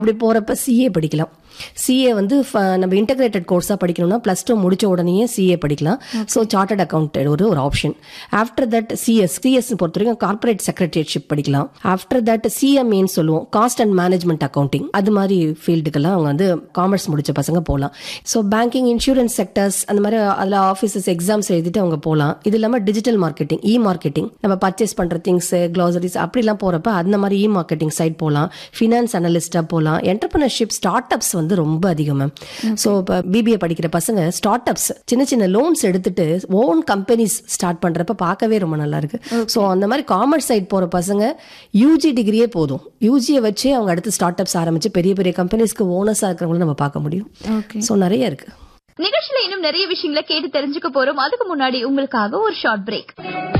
அப்படி போறப்ப சிஏ படிக்கலாம் சிஏ வந்து ஃப- நம்ம இன்டகிரேட்டட் கோர்ஸா படிக்கணும்னா பிளஸ் டூ முடிச்ச உடனே சிஏ படிக்கலாம் ஸோ சார்ட்டர்ட் அக்கௌண்ட் ஒரு ஒரு option after that CS CS பொறுத்த வரைக்கும் கார்பரேட் செக்ரட்டரியேட்ஷிப் படிக்கலாம் ஆஃப்டர் தட் சிஎம்ஏன்னு சொல்லுவோம் காஸ்ட் அண்ட் மேனேஜ்மெண்ட் அக்கௌண்டிங் அது மாதிரி ஃபீல்டுக்கெல்லாம் அவங்க வந்து காமர்ஸ் முடிச்ச பசங்க போகலாம் ஸோ பேங்கிங் இன்சூரன்ஸ் செக்டர்ஸ் அந்த மாதிரி அதில் ஆஃபீஸஸ் எக்ஸாம்ஸ் எழுதிட்டு அவங்க போகலாம் இது இல்லாமல் டிஜிட்டல் மார்க்கெட்டிங் இ மார்க்கெட்டிங் நம்ம பர்ச்சேஸ் பண்ற திங்ஸ் க்ளாசரிஸ் அப்படிலாம் போறப்ப அந்த மாதிரி இ மார்க்கெட்டிங் சைட் போகலாம் ஃபினான்ஸ் அனலிஸ்டா போகலாம் என்டர்பிரினர்ஷிப் ஸ்டார்ட் அப்ஸ் வந்து ரொம்ப அதிகம் மேம் ஸோ இப்போ பிபிஏ படிக்கிற பசங்க ஸ்டார்ட் அப்ஸ் சின்ன சின்ன லோன்ஸ் எடுத்துட்டு ஓன் கம்பெனிஸ் ஸ்டார்ட் பண்றப்ப பார்க்கவே ரொம்ப நல்லா இருக்கு ஸோ அந்த மாதிரி காமர்ஸ் சைட் போற பசங்க யூஜி டிகிரியே போதும் யூஜியை வச்சு அவங்க அடுத்து ஸ்டார்ட் அப்ஸ் ஆரம்பிச்சு பெரிய பெரிய கம்பெனிஸ்க்கு ஓனர்ஸா இருக்கிறவங்கள நம்ம பார்க்க முடியும் ஓகே ஸோ நிறைய இருக்கு நிகழ்ச்சியில இன்னும் நிறைய விஷயங்களை கேட்டு தெரிஞ்சுக்க போறோம் அதுக்கு முன்னாடி உங்களுக்காக ஒரு ஷார்ட் பிரேக்